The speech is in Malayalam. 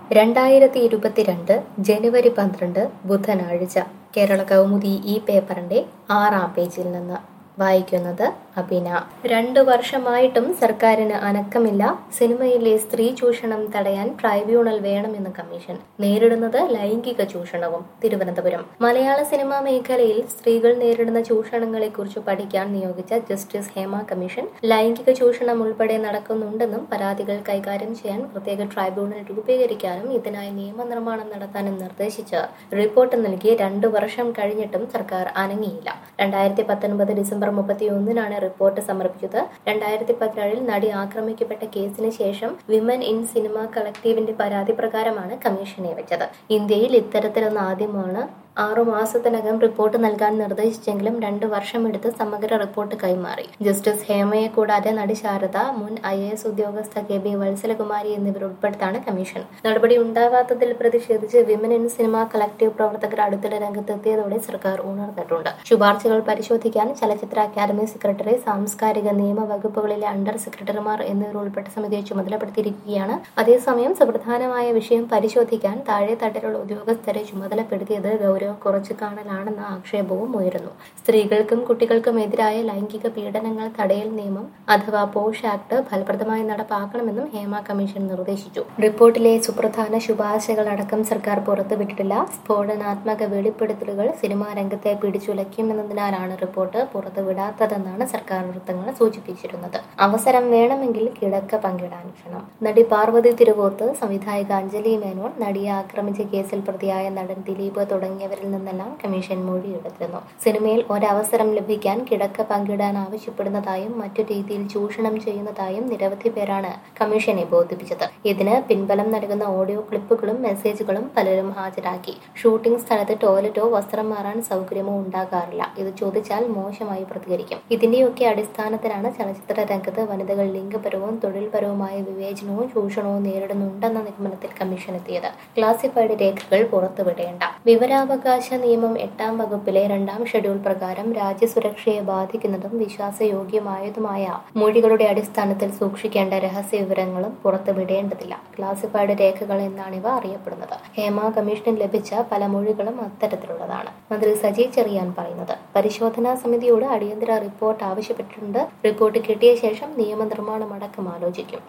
രണ്ടായിരത്തി ഇരുപത്തിരണ്ട് ജനുവരി പന്ത്രണ്ട് ബുധനാഴ്ച കേരള കൗമുദി ഈ പേപ്പറിന്റെ ആറാം പേജിൽ നിന്ന് വായിക്കുന്നത് അബിന രണ്ടു വർഷമായിട്ടും സർക്കാരിന് അനക്കമില്ല സിനിമയിലെ സ്ത്രീ ചൂഷണം തടയാൻ ട്രൈബ്യൂണൽ വേണമെന്ന് കമ്മീഷൻ നേരിടുന്നത് ലൈംഗിക ചൂഷണവും തിരുവനന്തപുരം മലയാള സിനിമാ മേഖലയിൽ സ്ത്രീകൾ നേരിടുന്ന ചൂഷണങ്ങളെക്കുറിച്ച് പഠിക്കാൻ നിയോഗിച്ച ജസ്റ്റിസ് ഹേമ കമ്മീഷൻ ലൈംഗിക ചൂഷണം ഉൾപ്പെടെ നടക്കുന്നുണ്ടെന്നും പരാതികൾ കൈകാര്യം ചെയ്യാൻ പ്രത്യേക ട്രൈബ്യൂണൽ രൂപീകരിക്കാനും ഇതിനായി നിയമനിർമ്മാണം നടത്താനും നിർദ്ദേശിച്ച് റിപ്പോർട്ട് നൽകി രണ്ടു വർഷം കഴിഞ്ഞിട്ടും സർക്കാർ അനങ്ങിയില്ല രണ്ടായിരത്തി പത്തൊൻപത് ഡിസംബർ മുപ്പത്തിയൊന്നിനാണ് റിപ്പോർട്ട് സമർപ്പിച്ചത് രണ്ടായിരത്തി പതിനേഴിൽ നടി ആക്രമിക്കപ്പെട്ട കേസിന് ശേഷം വിമൻ ഇൻ സിനിമ കളക്ടീവിന്റെ പരാതി പ്രകാരമാണ് കമ്മീഷനെ വെച്ചത് ഇന്ത്യയിൽ ഇത്തരത്തിലൊന്ന് ആദ്യമാണ് ആറു മാസത്തിനകം റിപ്പോർട്ട് നൽകാൻ നിർദ്ദേശിച്ചെങ്കിലും രണ്ടു വർഷമെടുത്ത് സമഗ്ര റിപ്പോർട്ട് കൈമാറി ജസ്റ്റിസ് ഹേമയെ കൂടാതെ നടി ശാരദ മുൻ ഐ എസ് ഉദ്യോഗസ്ഥ കെ ബി വത്സലകുമാരി എന്നിവരുൾപ്പെടുത്താണ് കമ്മീഷൻ നടപടി ഉണ്ടാകാത്തതിൽ പ്രതിഷേധിച്ച് വിമൻ ഇൻ സിനിമ കളക്ടീവ് പ്രവർത്തകർ അടുത്തിടെ രംഗത്തെത്തിയതോടെ സർക്കാർ ഉണർന്നിട്ടുണ്ട് ശുപാർശകൾ പരിശോധിക്കാൻ ചലച്ചിത്ര അക്കാദമി സെക്രട്ടറി സാംസ്കാരിക നിയമ വകുപ്പുകളിലെ അണ്ടർ സെക്രട്ടറിമാർ എന്നിവരുൾപ്പെട്ട സമിതിയെ ചുമതലപ്പെടുത്തിയിരിക്കുകയാണ് അതേസമയം സുപ്രധാനമായ വിഷയം പരിശോധിക്കാൻ താഴെ തട്ടിലുള്ള ഉദ്യോഗസ്ഥരെ ചുമതലപ്പെടുത്തിയത് ഗൗരവം കുറച്ചു കാണലാണെന്ന ആക്ഷേപവും ഉയരുന്നു സ്ത്രീകൾക്കും കുട്ടികൾക്കും എതിരായ ലൈംഗിക പീഡനങ്ങൾ തടയൽ നിയമം അഥവാ പോഷ് ആക്ട് ഫലപ്രദമായി നടപ്പാക്കണമെന്നും ഹേമ കമ്മീഷൻ നിർദ്ദേശിച്ചു റിപ്പോർട്ടിലെ സുപ്രധാന ശുപാർശകൾ അടക്കം സർക്കാർ പുറത്തുവിട്ടിട്ടില്ല സ്ഫോടനാത്മക വെളിപ്പെടുത്തലുകൾ സിനിമാ രംഗത്തെ പിടിച്ചുലയ്ക്കുമെന്നതിനാലാണ് റിപ്പോർട്ട് പുറത്തുവിടാത്തതെന്നാണ് സർക്കാർ വൃത്തങ്ങൾ സൂചിപ്പിച്ചിരുന്നത് അവസരം വേണമെങ്കിൽ കിടക്ക പങ്കിടാൻ ക്ഷണം നടി പാർവതി തിരുവോത്ത് സംവിധായിക അഞ്ജലി മേനോൻ നടിയെ ആക്രമിച്ച കേസിൽ പ്രതിയായ നടൻ ദിലീപ് തുടങ്ങിയവരിൽ നിന്നെല്ലാം കമ്മീഷൻ മൊഴിയെടുത്തിരുന്നു സിനിമയിൽ ഒരവസരം ലഭിക്കാൻ കിടക്ക പങ്കിടാൻ ആവശ്യപ്പെടുന്നതായും മറ്റു രീതിയിൽ ചൂഷണം ചെയ്യുന്നതായും നിരവധി പേരാണ് കമ്മീഷനെ ബോധിപ്പിച്ചത് ഇതിന് പിൻബലം നൽകുന്ന ഓഡിയോ ക്ലിപ്പുകളും മെസ്സേജുകളും പലരും ഹാജരാക്കി ഷൂട്ടിംഗ് സ്ഥലത്ത് ടോയ്ലറ്റോ വസ്ത്രം മാറാൻ സൗകര്യമോ ഉണ്ടാകാറില്ല ഇത് ചോദിച്ചാൽ മോശമായി പ്രതികരിക്കും ഇതിന്റെയൊക്കെ അടിസ്ഥാനത്തിലാണ് ചലച്ചിത്ര രംഗത്ത് വനിതകൾ ലിംഗപരവും തൊഴിൽപരവുമായ വിവേചനവും ചൂഷണവും നേരിടുന്നുണ്ടെന്ന നിഗമനത്തിൽ കമ്മീഷൻ എത്തിയത് ക്ലാസിഫൈഡ് രേഖകൾ പുറത്തുവിടേണ്ട വിവരാവകാശ നിയമം എട്ടാം വകുപ്പിലെ രണ്ടാം ഷെഡ്യൂൾ പ്രകാരം രാജ്യസുരക്ഷയെ ബാധിക്കുന്നതും വിശ്വാസയോഗ്യമായതുമായ മൊഴികളുടെ അടിസ്ഥാനത്തിൽ സൂക്ഷിക്കേണ്ട രഹസ്യ വിവരങ്ങളും പുറത്തുവിടേണ്ടതില്ല ക്ലാസിഫൈഡ് രേഖകൾ എന്നാണിവ അറിയപ്പെടുന്നത് ഹേമ കമ്മീഷനിൽ ലഭിച്ച പല മൊഴികളും അത്തരത്തിലുള്ളതാണ് മന്ത്രി സജി ചെറിയാൻ പറയുന്നത് പരിശോധനാ സമിതിയോട് അടിയന്തര റിപ്പോർട്ട് ആവശ്യപ്പെട്ടിട്ടുണ്ട് റിപ്പോർട്ട് കിട്ടിയ ശേഷം നിയമനിർമ്മാണം അടക്കം ആലോചിക്കും